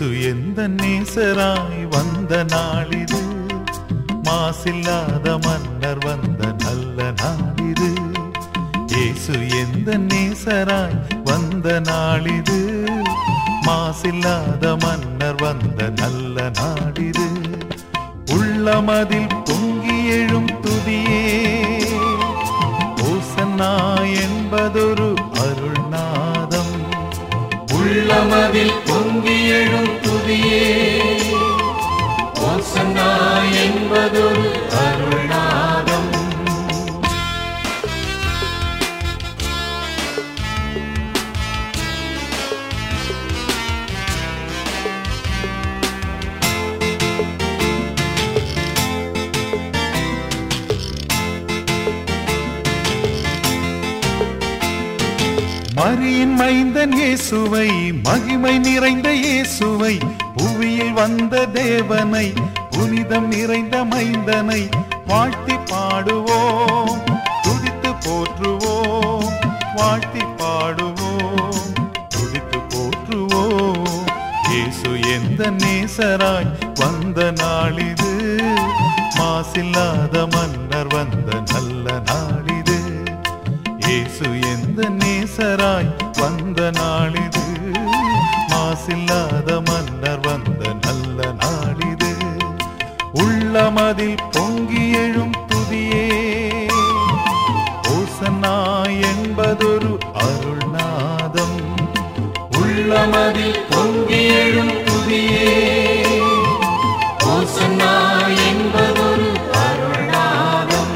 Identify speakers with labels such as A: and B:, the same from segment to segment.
A: இயேசு எந்த நேசராய் வந்த நாளிது மாசில்லாத மன்னர் வந்த நல்ல நாளிது இயேசு எந்த நேசராய் வந்த நாளிது மாசில்லாத மன்னர் வந்த நல்ல நாடிது உள்ளமதில் பொங்கி எழும் துதியே ஓசன்னா என்பதொரு அருள்நாதம்
B: உள்ளமதில் பொங்கி எழும் துதியே ஓசன்னா என்பதொரு அருள்நாதம்
A: மரியின் மைந்தன் இயேசுவை மகிமை நிறைந்த இயேசுவை புவியில் வந்த தேவனை புனிதம் நிறைந்த மைந்தனை வாழ்த்தி பாடுவோம் துதித்து போற்றுவோம் வாழ்த்தி பாடுவோம் துதித்து போற்றுவோம் இயேசு எந்த நேசராய் வந்த நாளிது மாசில்லாத மன்னர் வந்த நல்ல நாளிது இயேசு எந்த நேசராய் வந்த நாளிது மாசில்லாத மன்னர் வந்த நல்ல நாளிது உள்ளமதில் பொங்கி எழும் துதியே ஓசன்னா என்பதொரு அருள்நாதம்
B: உள்ளமதில் பொங்கி எழும் துதியே ஓசன்னா என்பதொரு அருள்நாதம்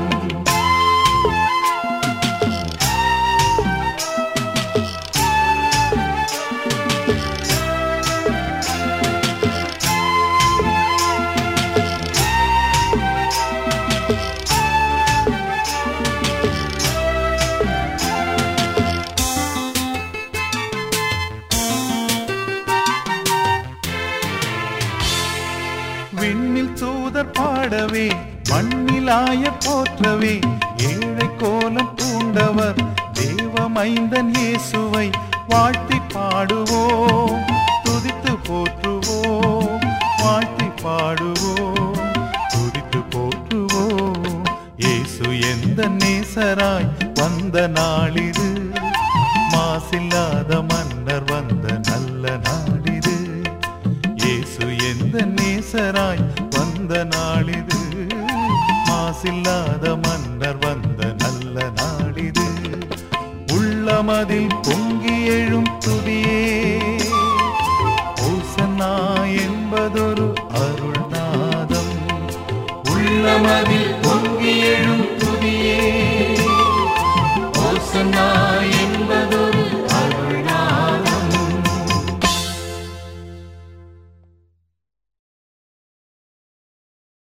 A: விண்ணில் தூதர் பாடவே மண்ணிலாய போற்றவே ஏழை கோலம் பூண்டவர் தேவ மைந்தன் இயேசுவை வாழ்த்தி பாடுவோம் துதித்து போற்றுவோம் வாழ்த்தி பாடுவோம் துதித்து போற்றுவோம் இயேசு எந்த நேசராய் வந்த நாளிது மாசில்லாத மன்னர் வந்த நல்ல நாடிது இயேசு எந்த நேசராய் வந்த நாளிது மாசில்லாத மன்னர் வந்த நல்ல நாடிது உள்ளமதில் பொங்கி எழும் துதியே ஓசன்னா என்பதொரு அருள்நாதம்
B: உள்ளமதில் பொங்கி எழும் துதியே